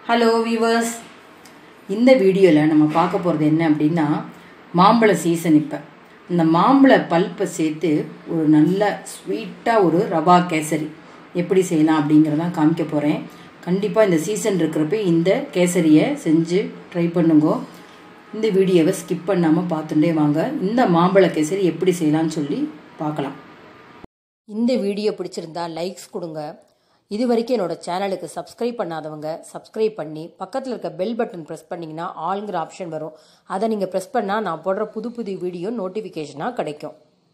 hello viewers இந்த வீடியோவில் நம்ம பார்க்க போகிறது என்ன அப்படின்னா மாம்பழ சீசன் இப்போ இந்த மாம்பழ பல்ப்பை சேர்த்து ஒரு நல்ல ஸ்வீட்டாக ஒரு ரவா கேசரி எப்படி செய்யலாம் அப்படிங்கிறதான் காமிக்க போகிறேன் கண்டிப்பாக இந்த சீசன் இருக்கிறப்ப இந்த கேசரியை செஞ்சு ட்ரை பண்ணுங்க இந்த வீடியோவை ஸ்கிப் பண்ணாமல் பார்த்துட்டே வாங்க இந்த மாம்பழ கேசரி எப்படி செய்யலாம்னு சொல்லி பார்க்கலாம் இந்த வீடியோ பிடிச்சிருந்தா லைக்ஸ் கொடுங்க இது வரைக்கும் என்னோட சேனலுக்கு சப்ஸ்கிரைப் பண்ணாதவங்க சப்ஸ்கிரைப் பண்ணி பக்கத்தில் இருக்க பெல் பட்டன் ப்ரெஸ் பண்ணிங்கன்னா ஆளுங்கிற ஆப்ஷன் வரும் அதை நீங்கள் ப்ரெஸ் பண்ணால் நான் போடுற புது புது வீடியோ நோட்டிஃபிகேஷனாக கிடைக்கும்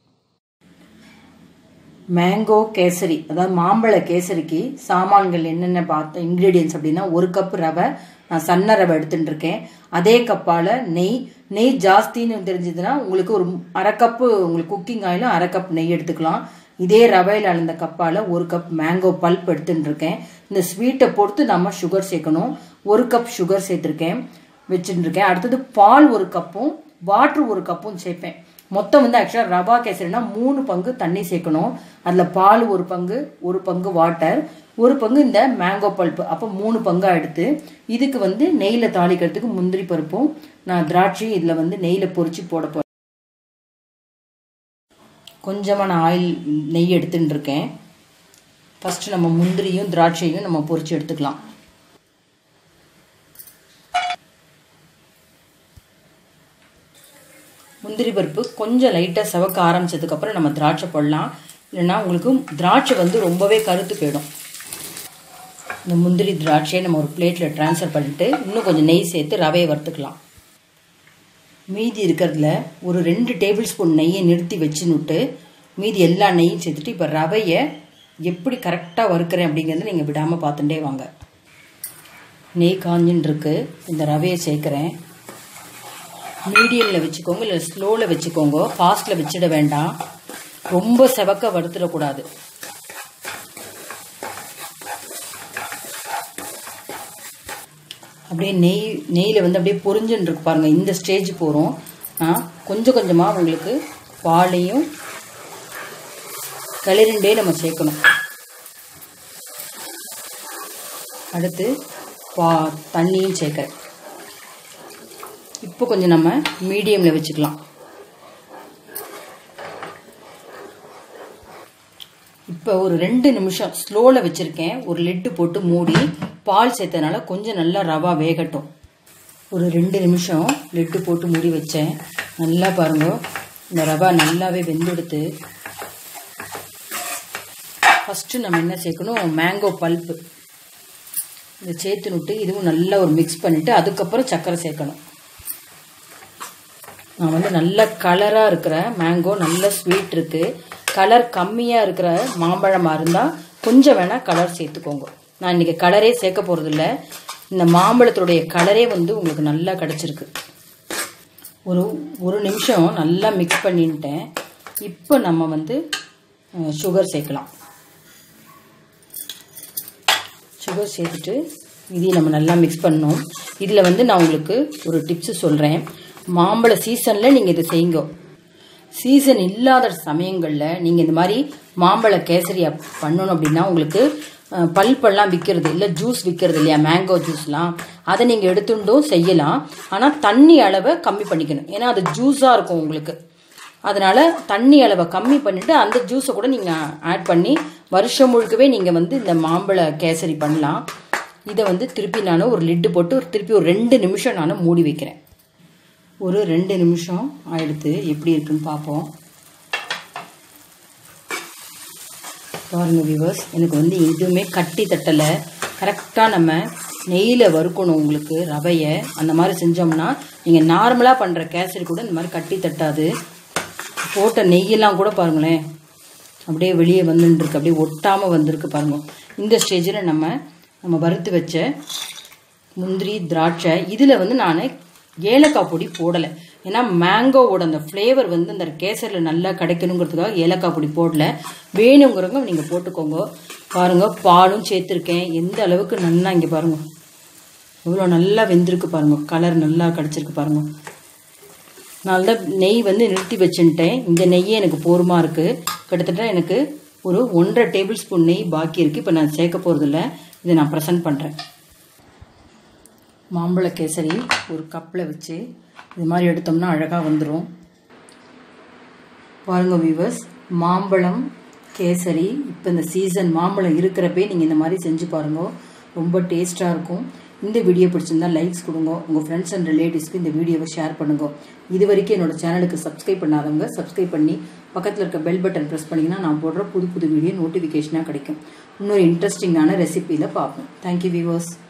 மேங்கோ கேசரி அதாவது மாம்பழ கேசரிக்கு சாமான்கள் என்னென்ன பார்த்த இன்க்ரீடியன்ஸ் அப்படின்னா ஒரு கப் ரவை நான் சன்ன ரவை எடுத்துட்டு இருக்கேன் அதே கப்பால் நெய் நெய் ஜாஸ்தின்னு தெரிஞ்சதுன்னா உங்களுக்கு ஒரு அரை கப்பு உங்களுக்கு குக்கிங் ஆயிலும் அரை கப் நெய் எடுத்துக்கலாம் இதே ரவையில் அளந்த கப்பால் ஒரு கப் மேங்கோ பல்ப் எடுத்துட்டு இருக்கேன் இந்த ஸ்வீட்டை பொறுத்து நம்ம சுகர் சேர்க்கணும் ஒரு கப் சுகர் சேர்த்துருக்கேன் வச்சுட்டு இருக்கேன் அடுத்தது பால் ஒரு கப்பும் வாட்ரு ஒரு கப்பும் சேர்ப்பேன் மொத்தம் வந்து ஆக்சுவலாக ரவா கேசரினா மூணு பங்கு தண்ணி சேர்க்கணும் அதில் பால் ஒரு பங்கு ஒரு பங்கு வாட்டர் ஒரு பங்கு இந்த மேங்கோ பல்ப்பு அப்போ மூணு பங்காக எடுத்து இதுக்கு வந்து நெய்யில் தாளிக்கிறதுக்கு முந்திரி பருப்பும் நான் திராட்சை இதில் வந்து நெய்யில் பொறிச்சு போட போகிறேன் கொஞ்சமாக நான் ஆயில் நெய் எடுத்துட்டு இருக்கேன் ஃபஸ்ட்டு நம்ம முந்திரியும் திராட்சையும் நம்ம பொறிச்சு எடுத்துக்கலாம் முந்திரி பருப்பு கொஞ்சம் லைட்டாக செவக்க ஆரம்பிச்சதுக்கப்புறம் நம்ம திராட்சை போடலாம் இல்லைன்னா உங்களுக்கு திராட்சை வந்து ரொம்பவே கருத்து போயிடும் இந்த முந்திரி திராட்சையை நம்ம ஒரு பிளேட்டில் ட்ரான்ஸ்ஃபர் பண்ணிட்டு இன்னும் கொஞ்சம் நெய் சேர்த்து ரவையை வறுத்துக்கலாம் மீதி இருக்கிறதுல ஒரு ரெண்டு டேபிள் ஸ்பூன் நெய்யை நிறுத்தி வச்சுன்னுட்டு மீதி எல்லா நெய்யும் சேர்த்துட்டு இப்போ ரவையை எப்படி கரெக்டாக வறுக்கிறேன் அப்படிங்கிறத நீங்கள் விடாமல் பார்த்துட்டே வாங்க நெய் காஞ்சின்னு இருக்கு இந்த ரவையை சேர்க்குறேன் மீடியமில் வச்சுக்கோங்க இல்லை ஸ்லோவில் வச்சுக்கோங்க ஃபாஸ்ட்டில் வச்சிட வேண்டாம் ரொம்ப செவக்க வறுத்துடக்கூடாது அப்படியே நெய் நெய்யில் வந்து அப்படியே பொரிஞ்சுன்னு இருக்கு பாருங்கள் இந்த ஸ்டேஜ் போகிறோம் கொஞ்சம் கொஞ்சமாக உங்களுக்கு பாலையும் கிளறிண்டே நம்ம சேர்க்கணும் அடுத்து பா தண்ணியும் சேர்க்குறேன் இப்போ கொஞ்சம் நம்ம மீடியமில் வச்சுக்கலாம் இப்போ ஒரு ரெண்டு நிமிஷம் ஸ்லோவில் வச்சுருக்கேன் ஒரு லெட்டு போட்டு மூடி பால் சேர்த்ததுனால கொஞ்சம் நல்லா ரவா வேகட்டும் ஒரு ரெண்டு நிமிஷம் லெட்டு போட்டு மூடி வச்சேன் நல்லா பாருங்க இந்த ரவா நல்லாவே வெந்தெடுத்து ஃபஸ்ட்டு நம்ம என்ன சேர்க்கணும் மேங்கோ பல்ப்பு இதை சேர்த்து விட்டு இதுவும் நல்லா ஒரு மிக்ஸ் பண்ணிவிட்டு அதுக்கப்புறம் சர்க்கரை சேர்க்கணும் நான் வந்து நல்ல கலராக இருக்கிற மேங்கோ நல்ல ஸ்வீட் இருக்குது கலர் கம்மியாக இருக்கிற மாம்பழமாக இருந்தால் கொஞ்சம் வேணால் கலர் சேர்த்துக்கோங்க நான் இன்றைக்கி கலரே சேர்க்க போகிறதில்ல இந்த மாம்பழத்துடைய கலரே வந்து உங்களுக்கு நல்லா கிடச்சிருக்கு ஒரு ஒரு நிமிஷம் நல்லா மிக்ஸ் பண்ணிட்டேன் இப்போ நம்ம வந்து சுகர் சேர்க்கலாம் சுகர் சேர்த்துட்டு இதையும் நம்ம நல்லா மிக்ஸ் பண்ணோம் இதில் வந்து நான் உங்களுக்கு ஒரு டிப்ஸு சொல்கிறேன் மாம்பழ சீசனில் நீங்கள் இதை செய்யுங்க சீசன் இல்லாத சமயங்களில் நீங்கள் இந்த மாதிரி மாம்பழ கேசரியை பண்ணணும் அப்படின்னா உங்களுக்கு பல்பெல்லாம் விற்கிறது இல்லை ஜூஸ் விற்கிறது இல்லையா மேங்கோ ஜூஸ்லாம் அதை நீங்கள் எடுத்துட்டும் செய்யலாம் ஆனால் தண்ணி அளவை கம்மி பண்ணிக்கணும் ஏன்னா அது ஜூஸாக இருக்கும் உங்களுக்கு அதனால் தண்ணி அளவை கம்மி பண்ணிவிட்டு அந்த ஜூஸை கூட நீங்கள் ஆட் பண்ணி வருஷம் முழுக்கவே நீங்கள் வந்து இந்த மாம்பழ கேசரி பண்ணலாம் இதை வந்து திருப்பி நான் ஒரு லிட்டு போட்டு ஒரு திருப்பி ஒரு ரெண்டு நிமிஷம் நான் மூடி வைக்கிறேன் ஒரு ரெண்டு நிமிஷம் ஆயிடுத்து எப்படி இருக்குன்னு பார்ப்போம் பாருங்க விவர்ஸ் எனக்கு வந்து எதுவுமே கட்டி தட்டலை கரெக்டாக நம்ம நெய்யில் வறுக்கணும் உங்களுக்கு ரவையை அந்த மாதிரி செஞ்சோம்னா நீங்கள் நார்மலாக பண்ணுற கேசரி கூட இந்த மாதிரி கட்டி தட்டாது போட்ட நெய்யெல்லாம் கூட பாருங்களேன் அப்படியே வெளியே வந்துட்டுருக்கு அப்படியே ஒட்டாமல் வந்திருக்கு பாருங்க இந்த ஸ்டேஜில் நம்ம நம்ம வறுத்து வச்ச முந்திரி திராட்சை இதில் வந்து நான் ஏலக்காய் பொடி போடலை ஏன்னா மேங்கோவோட அந்த ஃப்ளேவர் வந்து அந்த கேசரில் நல்லா கிடைக்கணுங்கிறதுக்காக ஏலக்காய் பொடி போடல வேணுங்கிறவங்க நீங்கள் போட்டுக்கோங்க பாருங்கள் பாலும் சேர்த்துருக்கேன் எந்த அளவுக்கு நல்லா இங்கே பாருங்கள் எவ்வளோ நல்லா வெந்திருக்கு பாருங்கள் கலர் நல்லா கிடச்சிருக்கு பாருங்கள் நான் தான் நெய் வந்து நிறுத்தி வச்சுட்டேன் இந்த நெய்யே எனக்கு போருமா இருக்குது கிட்டத்தட்ட எனக்கு ஒரு ஒன்றரை டேபிள் ஸ்பூன் நெய் பாக்கி இருக்குது இப்போ நான் சேர்க்க போகிறதில்ல இதை நான் ப்ரெசென்ட் பண்ணுறேன் மாம்பழ கேசரி ஒரு கப்பில் வச்சு இது மாதிரி எடுத்தோம்னா அழகாக வந்துடும் பாருங்கள் வியூவர்ஸ் மாம்பழம் கேசரி இப்போ இந்த சீசன் மாம்பழம் இருக்கிறப்பே நீங்கள் இந்த மாதிரி செஞ்சு பாருங்க ரொம்ப டேஸ்ட்டாக இருக்கும் இந்த வீடியோ பிடிச்சிருந்தா லைக்ஸ் கொடுங்க உங்கள் ஃப்ரெண்ட்ஸ் அண்ட் ரிலேட்டிவ்ஸ்க்கு இந்த வீடியோவை ஷேர் பண்ணுங்க இது வரைக்கும் என்னோட சேனலுக்கு சப்ஸ்கிரைப் பண்ணாதவங்க சப்ஸ்கிரைப் பண்ணி பக்கத்தில் இருக்க பெல் பட்டன் ப்ரெஸ் பண்ணிங்கன்னா நான் போடுற புது புது வீடியோ நோட்டிஃபிகேஷனாக கிடைக்கும் இன்னொரு இன்ட்ரெஸ்டிங்கான ரெசிப்பியில் பார்ப்போம் தேங்க்யூ வியூவர்ஸ்